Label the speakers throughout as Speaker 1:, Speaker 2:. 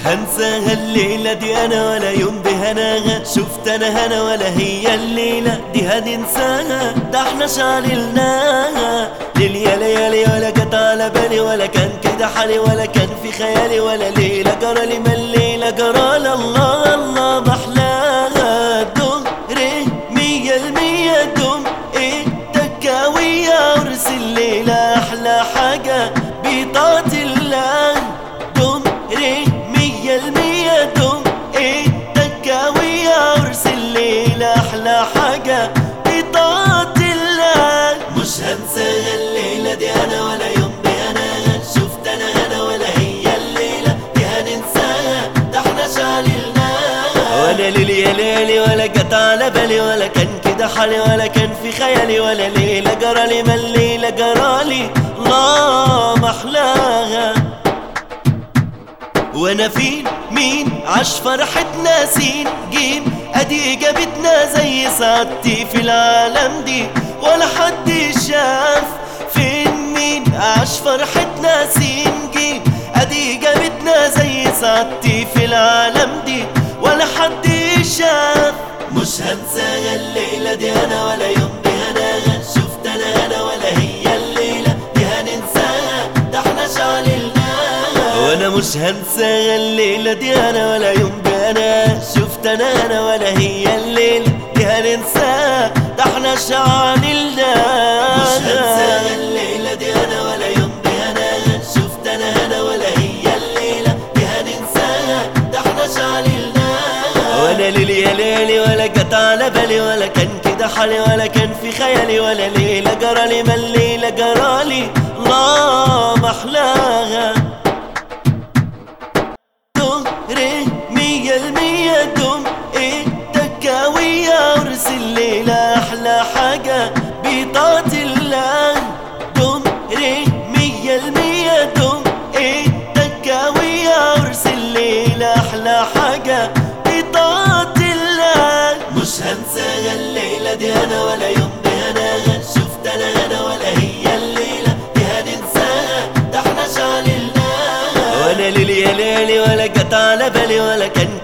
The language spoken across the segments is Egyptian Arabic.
Speaker 1: هنساها الليلة دي أنا ولا يوم بهناها شفت أنا هنا ولا هي الليلة دي هننساها ده احنا شعللناها ليليا ليالي ولا جت على بالي ولا كان كده حالي ولا كان في خيالي ولا ليلة جرى لي ما الليلة جرى لي الله الله محلاها دم ري مية المية دم ايه تكاوية عرس الليلة أحلى حاجة بطاعة الله دم ري مية المية دم ايه تكاوية عرس الليلة أحلى حاجة بطاعة الله مش هنسى الليلة دي أنا ولا يوم دي أنا شفت أنا أنا ولا هي الليلة دي هننساها ده احنا شعللناها ولا ليلي يا ليلي ولا جت على بالي ولا كان كده حالي ولا كان في خيالي ولا ليلة جرالي ما الليلة جرالي الله محلاها وانا فين مين عاش فرحتنا سين جيم ادي جابتنا زي سعادتي في العالم دي ولا حد شاف فين مين عاش فرحتنا سين جيم ادي جابتنا زي سعادتي في العالم دي ولا حد شاف مش هنسى الليلة دي انا ولا يوم دي انا شفت انا انا ولا هي الليلة دي هننساها ده احنا شعللناها وانا مش هنسى الليلة دي انا ولا يوم دي انا شفت انا انا ولا هي الليلة دي هننساها ده احنا شعللناها مش هنسى الليلة دي انا ولا يوم دي انا شفت انا انا ولا هي الليلة دي هننساها ده احنا شعللناها ولا ليلي يا ليلي ولا جت على بالي ولا كان كده حالي ولا كان في خيالي ولا ليلة جرالي ما الليلة جرالي الله محلاها دم ري مية المية دم ايه تكاوية عرس الليلة أحلى حاجة بطاعة الله دم ري مية المية دم ايه تكاوية عرس الليلة أحلى حاجة بطاعة الله مش هنسى الليلة دي أنا ولا يوم دي أنا شفت أنا أنا ولا هي الليلة دي هننساها ده احنا شعللناها ولا ليلي يا ليلي ولا جت على بالي ولا كان كده حالي ولا كان في خيالي ولا ليلة جرالي ما الليلة جرالي الله محلاها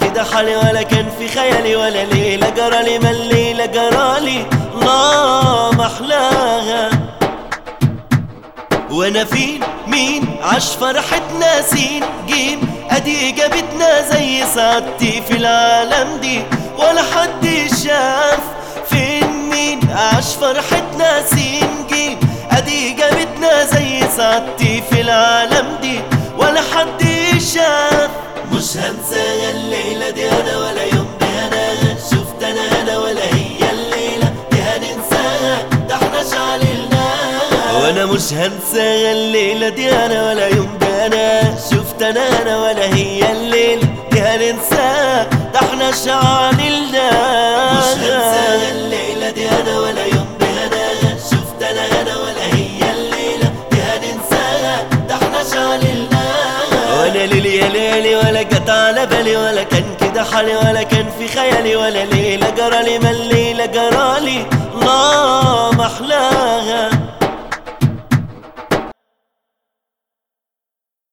Speaker 1: وانا فين مين عاش فرحتنا سين جيم ادي جابتنا زي سعادتي في العالم دي ولا حد شاف فين مين عاش فرحتنا سين جيم ادي جابتنا زي سعادتي في العالم دي ولا حد شاف مش هنسى الليلة دي انا ولا يوم دي انا شفت انا انا ولا هي الليلة دي هننساها ده احنا شعللناها وانا مش هنسى الليلة دي انا ولا يوم دي انا شفت انا انا ولا هي الليلة دي هننساها ده احنا شعللناها مش هنسى الليلة دي انا ولا يوم دي انا شفت انا انا ولا هي الليلة دي هننساها ده احنا شعللناها ولا ليلي يا ليلي ولا جت على بالي ولا كان كده حالي ولا كان في خيالي ولا ليلة جرالي ما الليلة جرالي